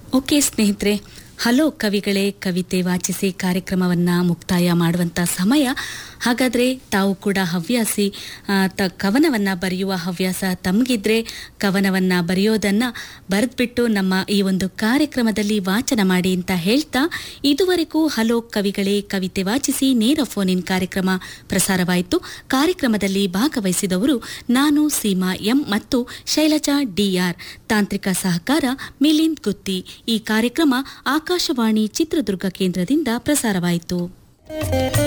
okay ಸ್ನೇಹಿತರೆ hello ಕವಿಗಳೇ ಕವಿತೆ ವಾಚಿಸಿ ಕಾರ್ಯಕ್ರಮವನ್ನು ಮುಕ್ತಾಯ ಮಾಡುವಂಥ ಸಮಯ ಹಾಗಾದರೆ ತಾವು ಕೂಡ ಹವ್ಯಾಸಿ ಆ, ತ ಕವನವನ್ನು ಬರೆಯುವ ಹವ್ಯಾಸ ತಮಗಿದ್ರೆ ಕವನವನ್ನು ಬರೆಯೋದನ್ನು ಬರೆದ್ಬಿಟ್ಟು ನಮ್ಮ ಈ ಒಂದು ಕಾರ್ಯಕ್ರಮದಲ್ಲಿ ವಾಚನ ಮಾಡಿ ಅಂತ ಹೇಳ್ತಾ ಇದುವರೆಗೂ ಹಲೋ ಕವಿಗಳೇ ಕವಿತೆ ವಾಚಿಸಿ ನೇರ ಫೋನ್ ಇನ್ ಕಾರ್ಯಕ್ರಮ ಪ್ರಸಾರವಾಯಿತು ಕಾರ್ಯಕ್ರಮದಲ್ಲಿ ಭಾಗವಹಿಸಿದವರು ನಾನು ಸೀಮಾ ಎಂ ಮತ್ತು ಶೈಲಜಾ ಡಿಆರ್ ತಾಂತ್ರಿಕ ಸಹಕಾರ ಮಿಲಿಂದ್ ಗುತ್ತಿ ಈ ಕಾರ್ಯಕ್ರಮ ಆಕಾಶವಾಣಿ ಚಿತ್ರದುರ್ಗ ಕೇಂದ್ರದಿಂದ ಪ್ರಸಾರವಾಯಿತು